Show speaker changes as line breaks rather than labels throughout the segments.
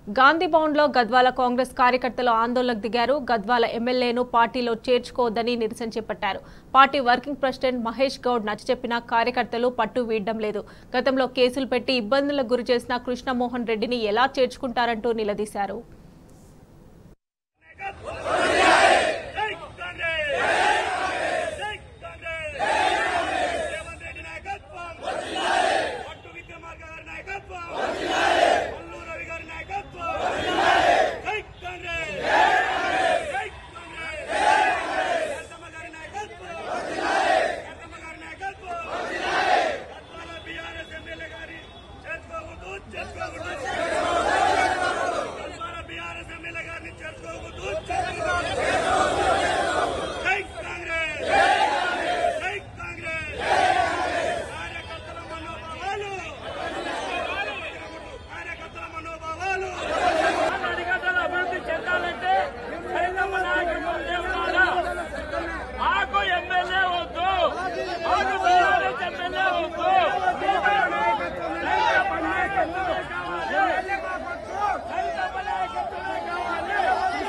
గాంధీ భవన్లో గద్వాల కాంగ్రెస్ కార్యకర్తలు ఆందోళనకు దిగారు గద్వాల ఎమ్మెల్యేను పార్టీలో చేర్చుకోవద్దని నిరసన చేపట్టారు party working president Mahesh Goud నచ్చచెప్పిన కార్యకర్తలు పట్టు వీడడం లేదు గతంలో కేసులు పెట్టి ఇబ్బందులకు గురి చేసిన కృష్ణమోహన్ రెడ్డిని ఎలా చేర్చుకుంటారంటూ నిలదీశారు
జై కాంగ్రెస్ జై కాంగ్రెస్ రేవంత్ రెడ్డి నాయకత్వం పట్టు విక్రమార్క గారి నాయకత్వం మల్లు రవి గారి నాయకత్వం జై కాంగ్రెస్ జై కాంగ్రెస్ కర్తమ్మ గారి నాయకత్వం కర్తమ్మ గారి నాయకత్వం గద్వాల బీఆర్ఎస్ ఎమ్మెల్యే గారి చేసుకోకూడదు చేసుకోకూడదు గద్వాల బీఆర్ఎస్ ఎమ్మెల్యే గారిని చేసుకోకూడదు చేసుకోకూడదు జై కాంగ్రెస్ జై కాంగ్రెస్ కార్యకర్తల మనోభావాలు కార్యకర్తల మనోభావాలు
అధికారులు అభివృద్ధి చెందాలంటే సైతమ్మ నాయకత్వంలో ఉండాలా మాకు ఎమ్మెల్యే వద్దు మాకు బీఆర్ఎస్ ఎమ్మెల్యే వద్దు సైతమ్మ నాయకత్వమే కావాలి సైతమ్మ నాయకత్వమే కావాలి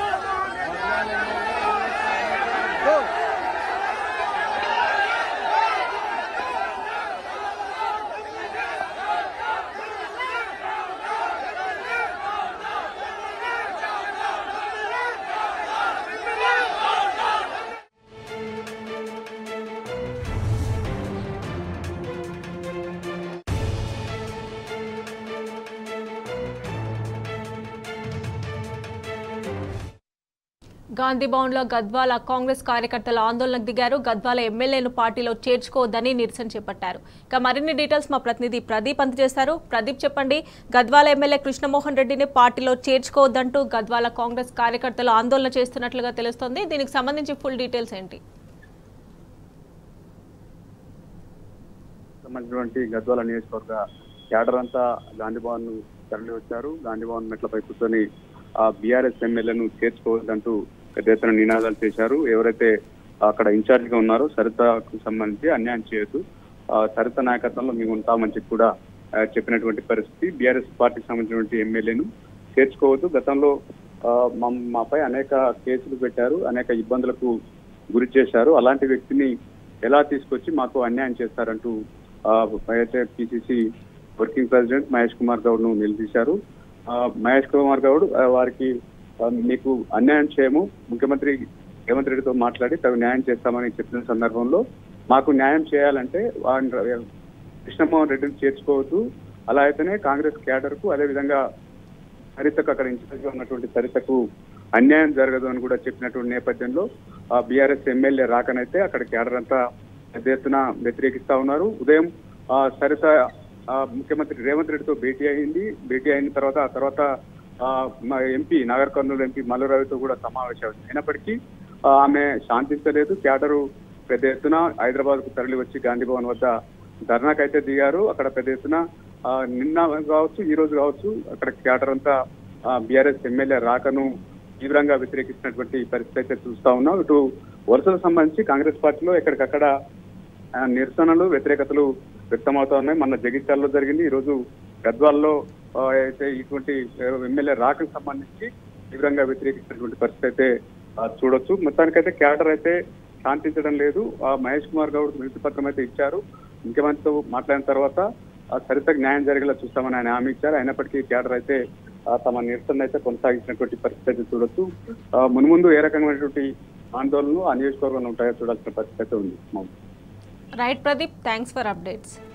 గాంధీ భవన్లో గద్వాల కాంగ్రెస్ కార్యకర్తలు ఆందోళనకు దిగారు గద్వాల ఎమ్మెల్యేను పార్టీలో చేర్చుకోవద్దని నిరసన చేపట్టారు ఇక మరిన్ని డీటెయిల్స్ మా ప్రతినిధి ప్రదీప్ అందజేస్తారు ప్రదీప్ చెప్పండి గద్వాల ఎమ్మెల్యే కృష్ణమోహన్ రెడ్డిని పార్టీలో చేర్చుకోవద్దంటూ గద్వాల కాంగ్రెస్ కార్యకర్తలు ఆందోళన చేస్తున్నట్లుగా తెలుస్తోంది దీనికి సంబంధించి ఫుల్ డీటెయిల్స్ ఏంటి
సంబంధించినటువంటి గద్వాల నియోజకవర్గ క్యాడర్ అంతా గాంధీ భవన్ తరలి వచ్చారు గాంధీ భవన్ మెట్లపై కూర్చొని ఆ బీఆర్ఎస్ ఎమ్మెల్యేను చేర్చుకోవద్దంటూ పెద్ద ఎత్తున నినాదాలు చేశారు ఎవరైతే అక్కడ ఇన్ఛార్జ్ గా ఉన్నారో సరితకు సంబంధించి అన్యాయం చేయొద్దు ఆ, సరిత నాయకత్వంలో మేము ఉంటామని చెప్పి కూడా ఆ, చెప్పినటువంటి పరిస్థితి బీఆర్ఎస్ పార్టీకి సంబంధించినటువంటి ఎమ్మెల్యేను చేర్చుకోవద్దు గతంలో ఆ, మా- మాపై అనేక కేసులు పెట్టారు అనేక ఇబ్బందులకు గురి చేశారు అలాంటి వ్యక్తిని ఎలా తీసుకొచ్చి మాకు అన్యాయం చేస్తారంటూ ఆ, అయితే PCC working president Mahesh Kumar Goud ను నిలదీశారు ఆ, మహేష్ కుమార్ గౌడ్ ఆ, వారికి ఆ, మీకు అన్యాయం చేయము ముఖ్యమంత్రి రేవంత్ రెడ్డితో మాట్లాడి తగు న్యాయం చేస్తామని చెప్పిన సందర్భంలో మాకు న్యాయం చేయాలంటే వారిని కృష్ణమోహన్ రెడ్డిని చేర్చుకోవద్దు అలా అయితేనే కాంగ్రెస్ క్యాడర్ కు అదేవిధంగా సరితకు అక్కడ ఇన్ఛార్జ్ గా ఉన్నటువంటి సరితకు అన్యాయం జరగదు అని కూడా చెప్పినటువంటి నేపథ్యంలో ఆ బీఆర్ఎస్ ఎమ్మెల్యే రాకనైతే అక్కడ క్యాడర్ అంతా పెద్ద ఎత్తున వ్యతిరేకిస్తా ఉన్నారు ఉదయం ఆ సరిత ఆ, ముఖ్యమంత్రి రేవంత్ రెడ్డితో భేటీ అయింది భేటీ అయిన తర్వాత ఆ తర్వాత ఆ, మా ఎంపీ నాగర్ కర్నూలు ఎంపీ మల్లురావుతో కూడా సమావేశం అయినప్పటికీ ఆ, ఆమె శాంతించలేదు క్యాడరు పెద్ద ఎత్తున హైదరాబాద్ కు తరలి వచ్చి గాంధీ భవన్ వద్ద ధర్నాకైతే దిగారు అక్కడ పెద్ద ఎత్తున ఆ, నిన్న కావచ్చు ఈ రోజు కావచ్చు అక్కడ క్యాడర్ అంతా బీఆర్ఎస్ ఎమ్మెల్యే రాకను తీవ్రంగా వ్యతిరేకిస్తున్నటువంటి పరిస్థితి అయితే చూస్తా ఉన్నాం ఇటు వరుసలకు సంబంధించి కాంగ్రెస్ పార్టీలో ఎక్కడికక్కడ ఆ, నిరసనలు వ్యతిరేకతలు వ్యక్తమవుతా ఉన్నాయి మన జగిత్యాలలో జరిగింది ఈ రోజు గద్వాల్లో ఆ, అయితే ఇటువంటి ఎమ్మెల్యే రాకకు సంబంధించి తీవ్రంగా వ్యతిరేకిస్తున్నటువంటి పరిస్థితి అయితే ఆ, చూడొచ్చు మొత్తానికైతే క్యాడర్ అయితే శాంతించడం లేదు ఆ మహేష్ కుమార్ గౌడ్ వినతి పత్రం అయితే ఇచ్చారు ముఖ్యమంత్రితో మాట్లాడిన తర్వాత ఆ సరితకు న్యాయం జరిగేలా చూస్తామని ఆయన హామీ ఇచ్చారు అయినప్పటికీ క్యాడర్ అయితే ఆ, తమ నిరసన అయితే కొనసాగించినటువంటి పరిస్థితి అయితే చూడొచ్చు ఆ, మున్ముందు ఏ రకమైనటువంటి ఆందోళనలు ఆ నియోజకవర్గంలో ఉంటాయో చూడాల్సిన పరిస్థితి అయితే ఉంది మౌన్
right Pradeep thanks for updates